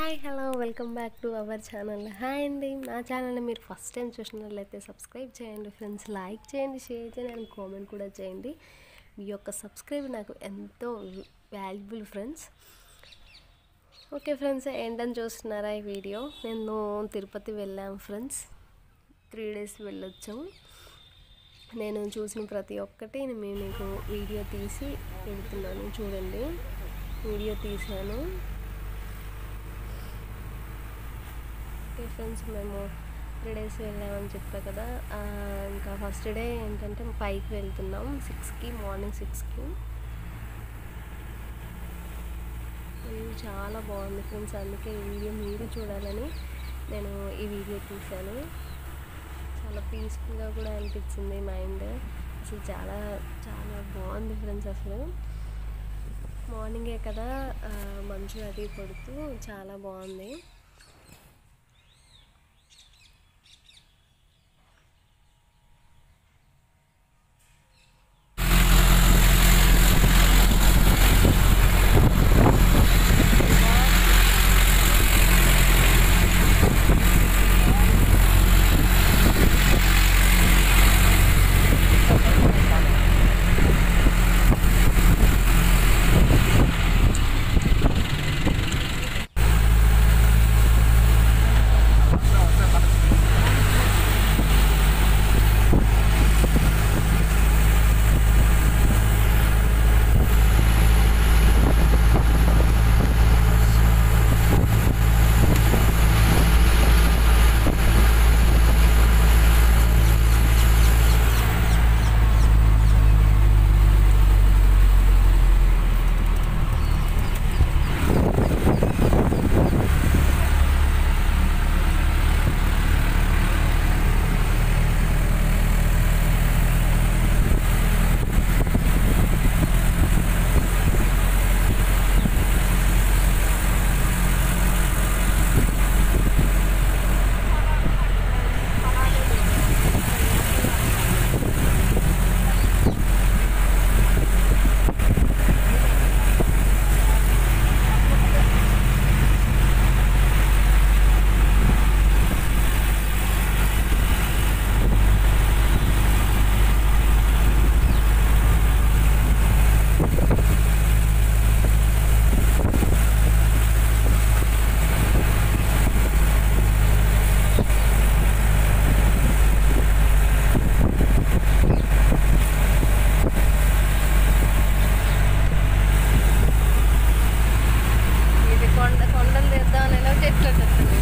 hi hello welcome back to our channel hi అండి నా ఛానల్ని మీరు ఫస్ట్ టైం చూసినట్లయితే సబ్స్క్రైబ్ చేయండి ఫ్రెండ్స్ లైక్ చేయండి షేర్ చేయండి అండ్ కామెంట్ కూడా చేయండి మీ యొక్క సబ్స్క్రైబ్ నాకు ఎంతో వాల్యుబుల్ ఫ్రెండ్స్ ఓకే ఫ్రెండ్స్ ఏంటని చూస్తున్నారా ఈ వీడియో నేను తిరుపతి వెళ్ళాం ఫ్రెండ్స్ త్రీ డేస్ వెళ్ళొచ్చాము నేను చూసిన ప్రతి ఒక్కటి నేను మీకు వీడియో తీసి పెడుతున్నాను చూడండి వీడియో తీసాను ఓకే ఫ్రెండ్స్ మేము త్రీ డేస్ వెళ్ళామని చెప్పా కదా ఆ, ఇంకా ఫస్ట్ డే ఏంటంటే పైకి వెళ్తున్నాం సిక్స్కి మార్నింగ్ సిక్స్కి వ్యూ చాలా బాగుంది ఫ్రెండ్స్ అందుకే ఈ వీడియో మీరు చూడాలని నేను ఈ వీడియో తీశాను చాలా పీస్ఫుల్గా కూడా అనిపించింది మైండ్ అసలు చాలా చాలా బాగుంది ఫ్రెండ్స్ అసలు మార్నింగే కదా ఆ, మంచు అది పడుతూ చాలా బాగుంది ఇది కొండ కొండలు తీద్దామని ఎలా చెట్లు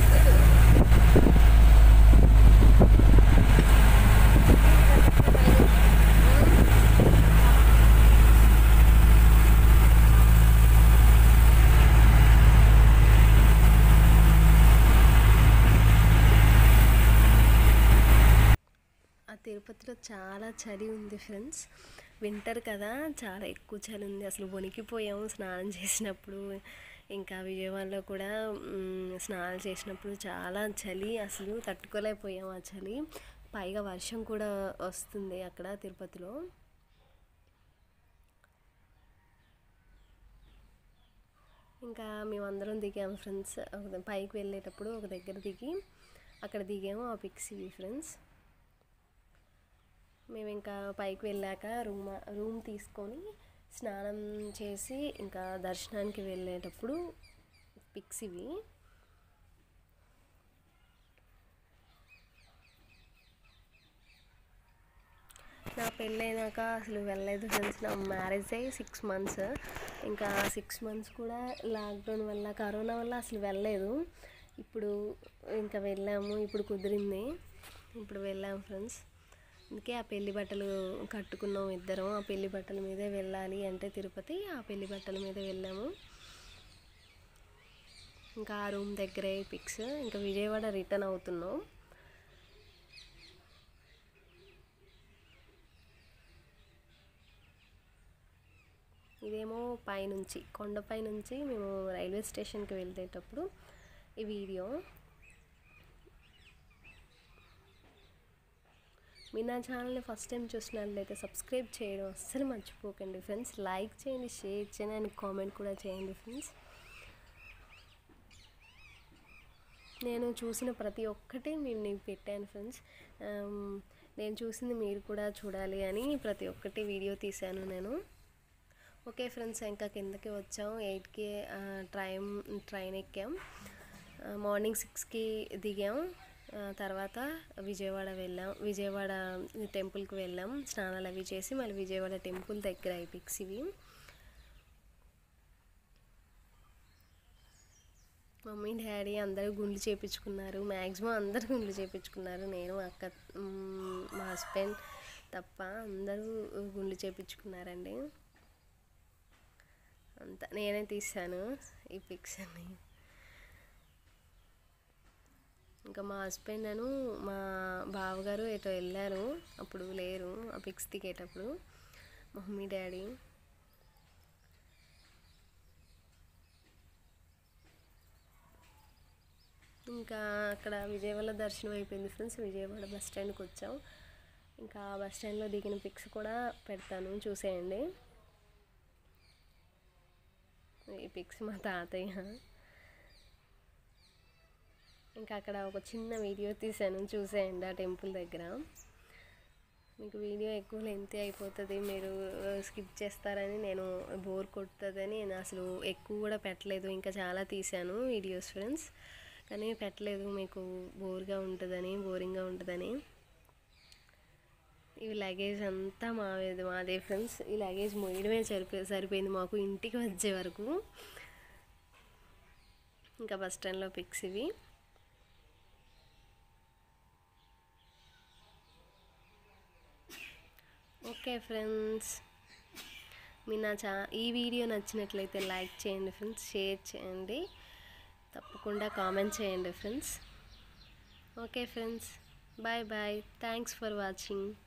ఆ తిరుపతిలో చాలా చలి ఉంది ఫ్రెండ్స్ వింటర్ కదా చాలా ఎక్కువ చలి ఉంది అసలు వణికిపోయాము స్నానం చేసినప్పుడు ఇంకా విజయవాడలో కూడా మ్, స్నానాలు చేసినప్పుడు చాలా చలి అసలు తట్టుకోలేకపోయాము ఆ చలి పైగా వర్షం కూడా వస్తుంది అక్కడ తిరుపతిలో ఇంకా మేమందరం దిగాము ఫ్రెండ్స్ ఒక పైకి వెళ్ళేటప్పుడు ఒక దగ్గర దిగి అక్కడ దిగాము ఆ పిక్స్ ఇవి ఫ్రెండ్స్ మేము ఇంకా పైకి వెళ్ళాక రూమ్ రూమ్ తీసుకొని స్నానం చేసి ఇంకా దర్శనానికి వెళ్ళేటప్పుడు పిక్స్ ఇవి నా పెళ్ళైనాక అసలు వెళ్ళలేదు ఫ్రెండ్స్ నా మ్యారేజ్ అయ్యి సిక్స్ మంత్స్ ఇంకా సిక్స్ మంత్స్ కూడా లాక్డౌన్ వల్ల కరోనా వల్ల అసలు వెళ్ళలేదు ఇప్పుడు ఇంకా వెళ్ళాము ఇప్పుడు కుదిరింది ఇప్పుడు వెళ్ళాము ఫ్రెండ్స్ అందుకే ఆ పెళ్లి బట్టలు కట్టుకున్నాం ఇద్దరం ఆ పెళ్లి బట్టల మీదే వెళ్ళాలి అంటే తిరుపతి ఆ పెళ్లి బట్టల మీదే వెళ్ళాము ఇంకా ఆ రూమ్ దగ్గరే పిక్స్ ఇంకా విజయవాడ రిటర్న్ అవుతున్నాం ఇదేమో పైనుంచి కొండపై నుంచి మేము రైల్వే స్టేషన్కి వెళ్ళేటప్పుడు ఈ వీడియో మీరు నా ఛానల్ని ఫస్ట్ టైం చూసినట్లయితే సబ్స్క్రైబ్ చేయడం అస్సలు మర్చిపోకండి ఫ్రెండ్స్ లైక్ చేయండి షేర్ చేయండి అండ్ కామెంట్ కూడా చేయండి ఫ్రెండ్స్ నేను చూసిన ప్రతి ఒక్కటి మేము నీకు పెట్టాను ఫ్రెండ్స్ ఆమ్, నేను చూసింది మీరు కూడా చూడాలి అని ప్రతి ఒక్కటి వీడియో తీశాను నేను ఓకే ఫ్రెండ్స్ ఇంకా కిందకి వచ్చాం ఎయిట్కి ట్రైన్ ట్రైన్ ఎక్కాం ఆ, మార్నింగ్ సిక్స్కి దిగాం ఆ, తర్వాత విజయవాడ వెళ్ళాం విజయవాడ టెంపుల్కి వెళ్ళాం స్నానాలు అవి చేసి మళ్ళీ విజయవాడ టెంపుల్ దగ్గర ఈ పిక్స్ ఇవి మమ్మీ డాడీ అందరూ గుండ్లు చేపించుకున్నారు మ్యాక్సిమం అందరూ గుండ్లు చేపించుకున్నారు నేను అక్క మ్, మా హస్బెండ్ తప్ప అందరూ గుండ్లు చేపించుకున్నారండి అంతా నేనే తీసాను ఈ పిక్స్ అన్ని ఇంకా మా హస్బెండ్ నేను మా బావగారు ఎటో వెళ్ళారు అప్పుడు లేరు ఆ పిక్స్ దిగేటప్పుడు మమ్మీ డాడీ ఇంకా అక్కడ విజయవాడ దర్శనం అయిపోయింది ఫ్రెండ్స్ విజయవాడ బస్ స్టాండ్కి వచ్చాం ఇంకా ఆ బస్ స్టాండ్లో దిగిన పిక్స్ కూడా పెడతాను చూసేయండి ఈ పిక్స్ మా తాతయ్య ఇంకా అక్కడ ఒక చిన్న వీడియో తీసాను చూసేయండి ఆ టెంపుల్ దగ్గర మీకు వీడియో ఎక్కువ లెంత్ అయిపోతుంది మీరు స్కిప్ చేస్తారని నేను బోర్ కొడుతుందని నేను అసలు ఎక్కువ కూడా పెట్టలేదు ఇంకా చాలా తీసాను వీడియోస్ ఫ్రెండ్స్ కానీ పెట్టలేదు మీకు బోర్గా ఉంటుందని బోరింగ్గా ఉంటుందని ఈ లగేజ్ అంతా మావేది మాదే ఫ్రెండ్స్ ఈ లగేజ్ మోయడమే సరిపో సరిపోయింది మాకు ఇంటికి వచ్చే వరకు ఇంకా బస్ స్టాండ్లో పిక్స్ ఇవి ఓకే ఫ్రెండ్స్ మీ నా చా ఈ వీడియో నచ్చినట్లయితే లైక్ చేయండి ఫ్రెండ్స్ షేర్ చేయండి తప్పకుండా కామెంట్ చేయండి friends okay friends bye bye thanks for watching